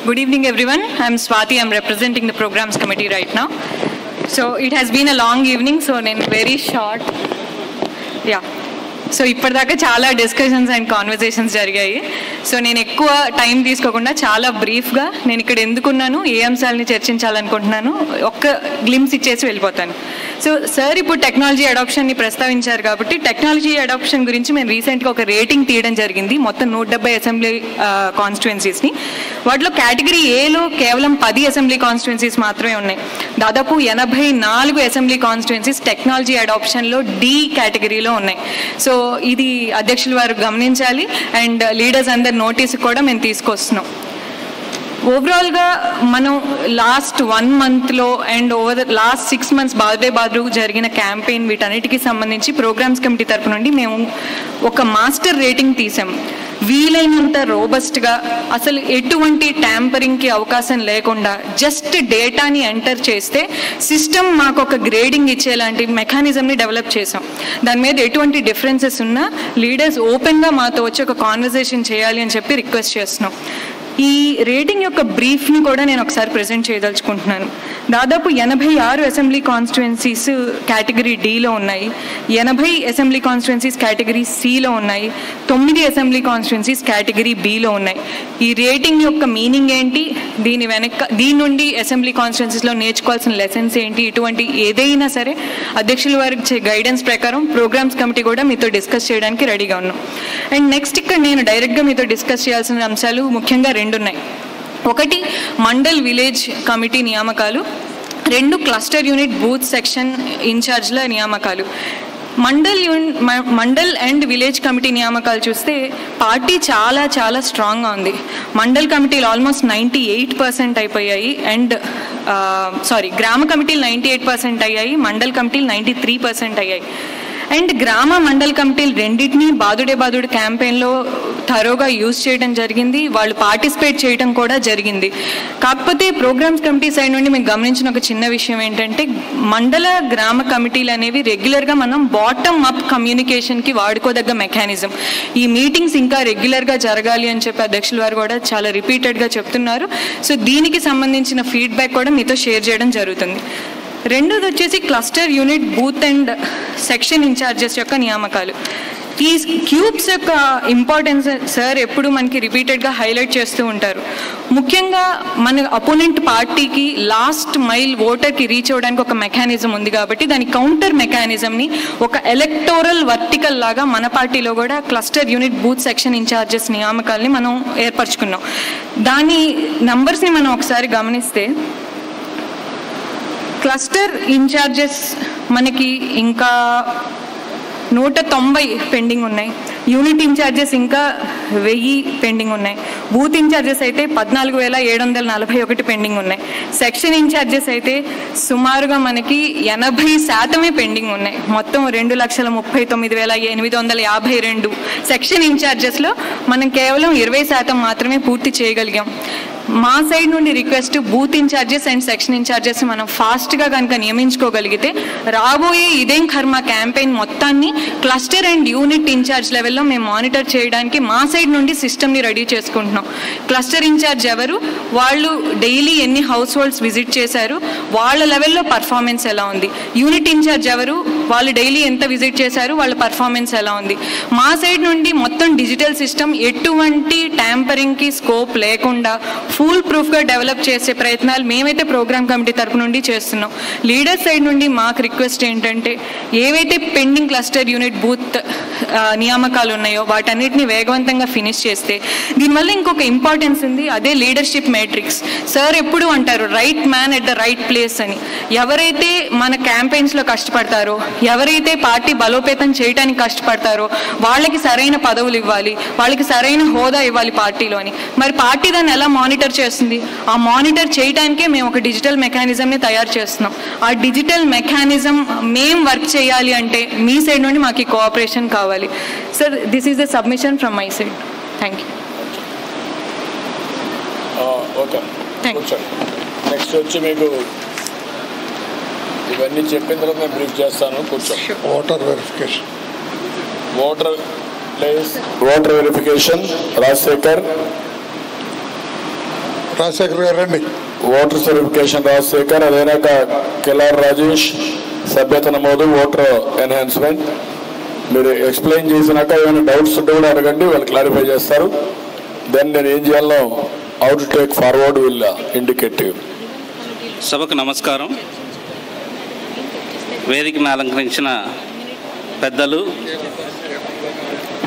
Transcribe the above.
Good evening, everyone. I'm Swati. I'm representing the programs committee right now. So it has been a long evening, so నేను very short. Yeah. So ఇప్పటిదాకా చాలా discussions and conversations జరిగాయి so నేను ఎక్కువ time తీసుకోకుండా చాలా బ్రీఫ్గా నేను ఇక్కడ ఎందుకున్నాను ఏ అంశాలని చర్చించాలనుకుంటున్నాను ఒక్క గ్లిమ్స్ ఇచ్చేసి వెళ్ళిపోతాను సో సార్ ఇప్పుడు టెక్నాలజీ అడాప్షన్ని ప్రస్తావించారు కాబట్టి టెక్నాలజీ అడాప్షన్ గురించి మేము రీసెంట్గా ఒక రేటింగ్ తీయడం జరిగింది మొత్తం నూట డెబ్బై అసెంబ్లీ కాన్స్టిట్యున్సీస్ని వాటిలో కేటగిరీ ఏలో కేవలం పది అసెంబ్లీ కాన్స్టిట్యున్సీస్ మాత్రమే ఉన్నాయి దాదాపు ఎనభై నాలుగు అసెంబ్లీ కాన్స్టిట్యున్సీస్ టెక్నాలజీ అడాప్షన్లో డి కేటగిరీలో ఉన్నాయి సో ఇది అధ్యక్షులు వారు గమనించాలి అండ్ లీడర్స్ అందరి నోటీస్ కూడా మేము తీసుకొస్తున్నాం ఓవరాల్గా మనం లాస్ట్ వన్ మంత్లో and over the last six months బాదే బాదు జరిగిన క్యాంపెయిన్ వీటన్నిటికీ సంబంధించి ప్రోగ్రామ్స్ కమిటీ తరపు నుండి మేము ఒక మాస్టర్ రేటింగ్ తీసాం వీలైనంత రోబస్ట్గా అసలు ఎటువంటి ట్యాంపరింగ్కి అవకాశం లేకుండా జస్ట్ డేటాని ఎంటర్ చేస్తే సిస్టమ్ మాకు ఒక గ్రేడింగ్ ఇచ్చేలాంటి మెకానిజంని డెవలప్ చేసాం దాని మీద ఎటువంటి డిఫరెన్సెస్ ఉన్నా లీడర్స్ ఓపెన్గా మాతో వచ్చి ఒక కాన్వర్జేషన్ చేయాలి అని చెప్పి రిక్వెస్ట్ చేస్తున్నాం ఈ రేటింగ్ యొక్క బ్రీఫ్ని కూడా నేను ఒకసారి ప్రజెంట్ చేయదలుచుకుంటున్నాను దాదాపు ఎనభై ఆరు అసెంబ్లీ కాన్స్టిట్యున్సీస్ కేటగిరీ డిలో ఉన్నాయి ఎనభై అసెంబ్లీ కాన్స్టిట్యున్సీస్ కేటగిరీ సిలో ఉన్నాయి తొమ్మిది అసెంబ్లీ కాన్స్టిట్యున్సీస్ కేటగిరీ బిలో ఉన్నాయి ఈ రేటింగ్ యొక్క మీనింగ్ ఏంటి దీని వెనక దీని నుండి అసెంబ్లీ కాన్స్టిట్యున్సీస్లో నేర్చుకోవాల్సిన లెసన్స్ ఏంటి ఇటువంటి ఏదైనా సరే అధ్యక్షుల వారికి గైడెన్స్ ప్రకారం ప్రోగ్రామ్స్ కమిటీ కూడా మీతో డిస్కస్ చేయడానికి రెడీగా ఉన్నాం అండ్ నెక్స్ట్ ఇక్కడ నేను డైరెక్ట్గా మీతో డిస్కస్ చేయాల్సిన అంశాలు ముఖ్యంగా రెండు ఉన్నాయి ఒకటి మండల్ విలేజ్ కమిటీ నియామకాలు రెండు క్లస్టర్ యూనిట్ బూత్ సెక్షన్ ఇన్ఛార్జ్ల నియామకాలు మండల్ యూన్ మ- మండల్ అండ్ విలేజ్ కమిటీ నియామకాలు చూస్తే పార్టీ చాలా చాలా స్ట్రాంగ్గా ఉంది మండల్ కమిటీలు ఆల్మోస్ట్ నైంటీ ఎయిట్ పర్సెంట్ అయిపోయాయి అండ్ సారీ గ్రామ కమిటీలు నైంటీ ఎయిట్ పర్సెంట్ అయ్యాయి మండల్ కమిటీలు నైంటీ త్రీ పర్సెంట్ అయ్యాయి అండ్ గ్రామ మండల్ కమిటీలు రెండింటినీ బాదుడే బాదుడు క్యాంపెయిన్లో థరోగా యూజ్ చేయడం జరిగింది వాళ్ళు పార్టిసిపేట్ చేయడం కూడా జరిగింది కాకపోతే ప్రోగ్రామ్స్ కమిటీ సైడ్ నుండి మేము గమనించిన ఒక చిన్న విషయం ఏంటంటే మండల గ్రామ కమిటీలు అనేవి రెగ్యులర్గా మనం బాటమ్ అప్ కమ్యూనికేషన్కి వాడుకోదగ్గ మెకానిజం ఈ మీటింగ్స్ ఇంకా రెగ్యులర్గా జరగాలి అని చెప్పి అధ్యక్షుల వారు కూడా చాలా రిపీటెడ్గా చెప్తున్నారు సో దీనికి సంబంధించిన ఫీడ్బ్యాక్ కూడా మీతో షేర్ చేయడం జరుగుతుంది రెండోది వచ్చేసి cluster unit booth and section incharges యొక్క నియామకాలు ఈ క్యూబ్స్ యొక్క ఇంపార్టెన్స్ సార్ ఎప్పుడు మనకి రిపీటెడ్గా హైలైట్ చేస్తూ ఉంటారు ముఖ్యంగా మన అపోనెంట్ పార్టీకి లాస్ట్ మైల్ ఓటర్కి రీచ్ అవ్వడానికి ఒక మెకానిజం ఉంది కాబట్టి దాని కౌంటర్ మెకానిజంని ఒక ఎలక్టోరల్ వర్టికల్ లాగా మన పార్టీలో కూడా cluster unit booth section incharges నియామకాల్ని మనం ఏర్పరచుకున్నాం దాని నంబర్స్ని మనం ఒకసారి గమనిస్తే క్లస్టర్ ఇన్ఛార్జెస్ మనకి ఇంకా నూట తొంభై పెండింగ్ ఉన్నాయి యూనిట్ ఇన్ఛార్జెస్ ఇంకా వెయ్యి పెండింగ్ ఉన్నాయి బూత్ ఇన్ఛార్జెస్ అయితే పద్నాలుగు వేల ఏడు వందల నలభై ఒకటి పెండింగ్ ఉన్నాయి సెక్షన్ ఇన్ఛార్జెస్ అయితే సుమారుగా మనకి ఎనభై శాతమే పెండింగ్ ఉన్నాయి మొత్తం రెండు లక్షల ముప్పై తొమ్మిది వేల ఎనిమిది వందల యాభై రెండు సెక్షన్ ఇన్ఛార్జెస్లో మనం కేవలం ఇరవై శాతం మాత్రమే పూర్తి చేయగలిగాం మా సైడ్ నుండి request booth incharges and section incharges మనం ఫాస్ట్గా కనుక నియమించుకోగలిగితే రాబోయే ఇదేం కర్మ క్యాంపెయిన్ మొత్తాన్ని క్లస్టర్ అండ్ యూనిట్ ఇన్ఛార్జ్ లెవెల్లో మేము మానిటర్ చేయడానికి మా సైడ్ నుండి సిస్టమ్ని రెడీ చేసుకుంటున్నాం క్లస్టర్ ఇన్ఛార్జ్ ఎవరు వాళ్ళు డైలీ ఎన్ని హౌస్ హోల్డ్స్ విజిట్ చేశారు వాళ్ళ లెవెల్లో పర్ఫార్మెన్స్ ఎలా ఉంది యూనిట్ ఇన్ఛార్జ్ ఎవరు వాళ్ళు డైలీ ఎంత విజిట్ చేశారు వాళ్ళ పర్ఫార్మెన్స్ ఎలా ఉంది మా సైడ్ నుండి మొత్తం డిజిటల్ సిస్టమ్ ఎటువంటి ట్యాంపరింగ్కి స్కోప్ లేకుండా ఫుల్ ప్రూఫ్గా డెవలప్ చేసే ప్రయత్నాలు మేమైతే ప్రోగ్రామ్ కమిటీ తరపు నుండి చేస్తున్నాం లీడర్ సైడ్ నుండి మాకు రిక్వెస్ట్ ఏంటంటే ఏవైతే పెండింగ్ క్లస్టర్ యూనిట్ బూత్ ఆ, నియామకాలు ఉన్నాయో వాటన్నిటిని వేగవంతంగా ఫినిష్ చేస్తే దీనివల్ల ఇంకొక ఇంపార్టెన్స్ ఉంది అదే లీడర్షిప్ మేట్రిక్స్ సార్ ఎప్పుడు అంటారు right man at the right place అని ఎవరైతే మన క్యాంపెయిన్స్లో కష్టపడతారో ఎవరైతే పార్టీ బలోపేతం చేయడానికి కష్టపడతారో వాళ్ళకి సరైన పదవులు ఇవ్వాలి వాళ్ళకి సరైన హోదా ఇవ్వాలి పార్టీలో అని మరి పార్టీ దాన్ని ఎలా మానిటర్ చేస్తుంది ఆ మానిటర్ చేయడానికే మేము ఒక డిజిటల్ మెకానిజంని తయారు చేస్తున్నాం ఆ డిజిటల్ మెకానిజం మేం వర్క్ చేయాలి అంటే మీ సైడ్ నుండి మాకు ఈ కోఆపరేషన్ కావాలి sir this is the submission from my side thank you okay Thank you. కూర్చోండి నెక్స్ట్ వచ్చి మీకు ఇవన్నీ చెప్పిన తర్వాత నేను బ్రీఫ్ చేస్తాను కూర్చోండి voter verification voter place voter verification Rajasekhar Rajasekhar garu రండి ఓటర్ వెరిఫికేషన్ రాజశేఖర్ అదేనాక కిలార్ రాజేష్ సభ్యత నమోదు ఓటర్ ఎన్హాన్స్మెంట్ మీరు ఎక్స్ప్లెయిన్ చేసినాక ఏమైనా డౌట్స్ ఉంటే కూడా అడగండి వాళ్ళు క్లారిఫై చేస్తారు దెన్ నేను ఏం చేయాలో out take forward will indicate సభకు నమస్కారం వేదికను అలంకరించిన పెద్దలు